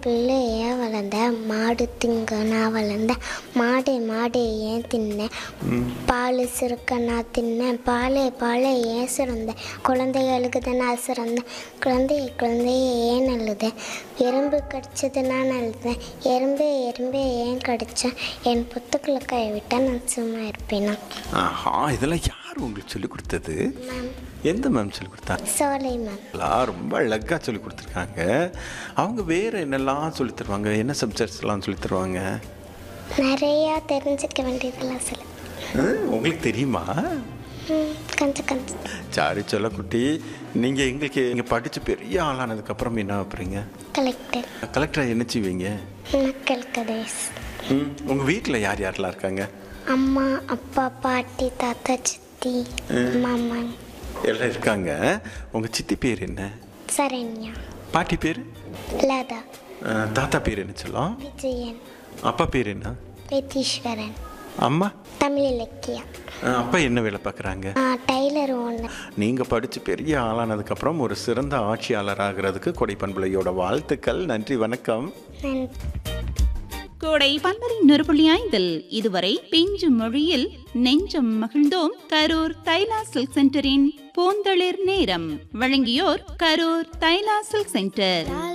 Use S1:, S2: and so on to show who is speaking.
S1: பிள்ளைய வளர்ந்த மாடு திங்க நான் வளர்ந்த மாடு மாடு ஏன் தின்னேன் பால் சுருக்க நான் தின்னேன் பாலே பாலே ஏன் சுரந்தேன் குழந்தைகளுக்கு நான் சுரந்தேன் குழந்தைய குழந்தைய ஏன் அழுதேன் எறும்பு கடிச்சது நான் அழுதேன் எறும்பே எறும்பே ஏன் கடிச்சேன் என் புத்துக்களை கைவிட்டா நான் சும்மா இருப்பேனா
S2: ஆஹா இதெல்லாம் யார் உங்களுக்கு சொல்லி கொடுத்தது
S1: மேம்
S2: எந்த மேம் சொல்லி கொடுத்தா
S1: சோலை மேம்
S2: எல்லாம் ரொம்ப அழகாக சொல்லி கொடுத்துருக்காங்க அவங்க வேறு என்னெல்லாம் சொல்லி தருவாங்க என்ன சப்ஜெக்ட்ஸ்லாம் சொல்லி தருவாங்க
S1: நிறையா தெரிஞ்சுக்க வேண்டியதெல்லாம் சொல்லு
S2: ஆ, உங்களுக்கு தெரியுமா
S1: ம், கொஞ்சம் கொஞ்சம்
S2: சாரி சொல்லக்குட்டி நீங்கள் எங்களுக்கு இங்கே படித்து பெரிய ஆளானதுக்கப்புறம் என்ன வைப்பீங்க
S1: கலெக்டர்
S2: கலெக்டராக என்ன செய்வீங்க
S1: மக்களுக்கு தேஸ்
S2: ம் உங்கள் வீட்டில் யார் யாரெல்லாம் இருக்காங்க
S1: அம்மா அப்பா பாட்டி தாத்தா சித்தி மாமா
S2: எல்லாம் இருக்காங்க உங்கள் சித்தி பேர் என்ன
S1: சரண்யா
S2: பாட்டி பேர்
S1: லதா
S2: தாத்தா பேர் என்ன சொல்லலாம்
S1: விஜயன்
S2: அப்பா பேர் என்ன
S1: வெத்தீஸ்வரன்
S2: அம்மா
S1: தமிழ் இலக்கியா
S2: ஆ, அப்பா என்ன வேலை பார்க்குறாங்க
S1: டைலர் ஒன்று
S2: நீங்கள் படித்து பெரிய ஆளானதுக்கப்புறம் ஒரு சிறந்த ஆட்சியாளர் ஆகிறதுக்கு கொடைப்பண்புலையோட வாழ்த்துக்கள் நன்றி வணக்கம்
S3: கோடை பன்மரி நொறுபுள்ளி ஐந்தில் இதுவரை பிஞ்சு மொழியில் நெஞ்சம் மகிழ்ந்தோம் கரூர் தைலா சில்க் சென்டரின் பூந்தளிர் நேரம் வழங்கியோர் கரூர் தைலா சில்க் சென்டர்